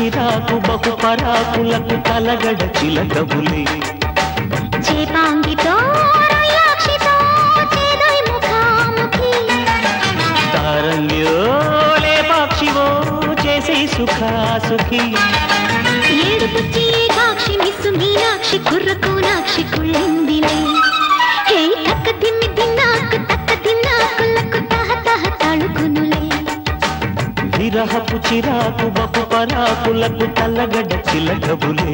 చిరాకు బహు పరాకులకు తలగడ చిలకబులే చేపాంగితో రొయ్యాక్షితో చేదోయ్ ముఖాముఖి తారంగ్యో లేపాక్షివో చేసి సుఖాసుఖి ఏడుపుచ్చి ఏకాక్షి మిస్సు మీనాక్షి కుర్ర కోనాక్షి కుళ్ళిందిలే హే తక్క దిమ్మి దిన్నాకు తక్క దిన్నాకులకు తహ తహ తళుకునులే విరహపు చిరాకు బహు పరాకులకు తలగడ చిలకబులే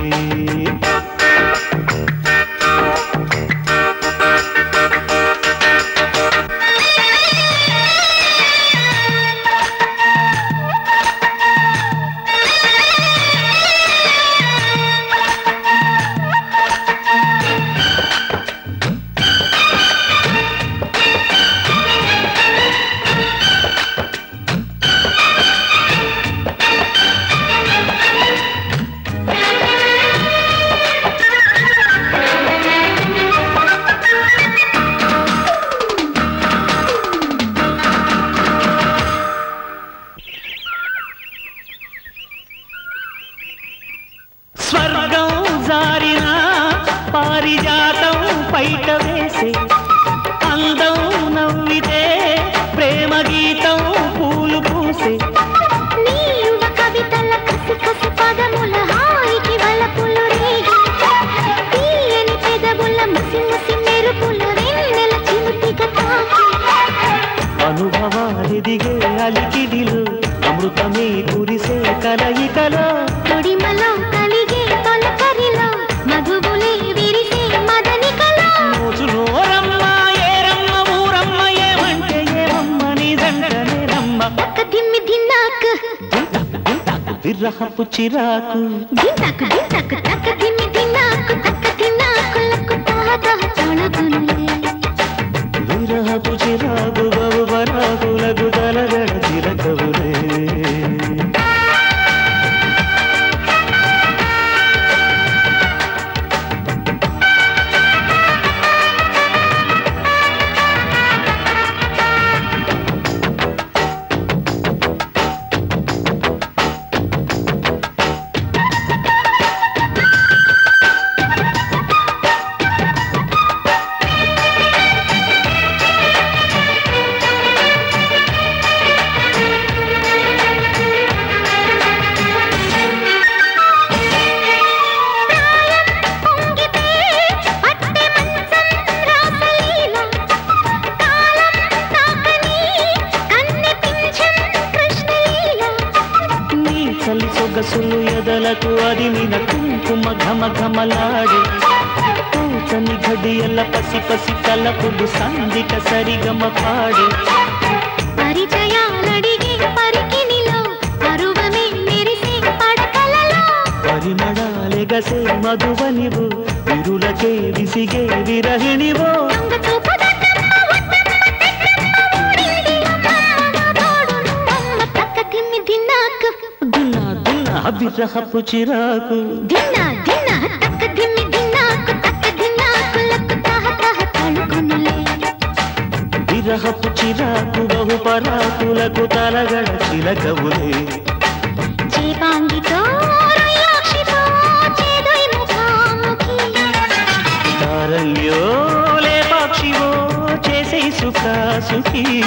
స్వర్గం జారిన పారిజాతం పైట వేసే అందం నవ్వితే ప్రేమ గీతం పూలు పూసే నీయువ కవితల కసి కసి పదముల హాయికి వలపులు రేగి తీయని పెదవుల ముసి ముసి మెరుపుల వెన్నెల చిముటిక తాకి అనుభవాలిదిగే అలికిడిలు అమృతమే కురిసే కలయికలో తొడిమలో కలిగే తొలకరిలో మధువులే విరిసే మదనికలో రోజులో రమ్మ ఏరమ్మ ఊరమ్మ ఏమంటే ఏమమ్మ నీ దండనే రమ్మ తక్క దిమ్మి దిన్నాకు విరహపు చిరాకు దిన్నాకు దిన్నాకు తక్క దిమ్మి దిన్నాకు తక్క దిన్నాకులకు తహ తహ తొలగునులే విరహపు చిరాకు బహు పరాకులకు తలగడ చిరకవులే పొంగితే పట్టె మంచం రాసలీల కాలం తాకని కన్నె పింఛం కృష్ణలీల నీ చలి సొగసులు ఎదలకు అదిమిన కుంకుమ ఘమ ఘమలాడి కూచని ఘడియల పసి పసి తలపుడు సందిక సరిగమ పాడి పరిచయాలడిగే పరికినిలో పరువమే మెరిసే పడకలలో పరిమళాలెగసే మధువనివు విరులకే విసిగే విరహిణివో దొంగ చూపు దద్దమ్మ వద్దమ్మ తెద్దమ్మ ఊరింది అమ్మమ్మ తోడు నువ్వమ్మ తక్క దిమ్మి దిన్నాకు దున్నా దున్నా విరహపు చిరాకు దిన్నా దిన్నా తక్క దిమ్మి దిన్నాకు తక్క దిన్నాకులకు తహ తహ తళుకునులే విరహపు చిరాకు బహు పరాకులకు తలగడ చిలకవులే చేపాంగితో రొయ్యాక్షితో చేదోయ్ ముఖాముఖి తారల్యో లేపాక్షివో చేసే సుఖాసుఖీ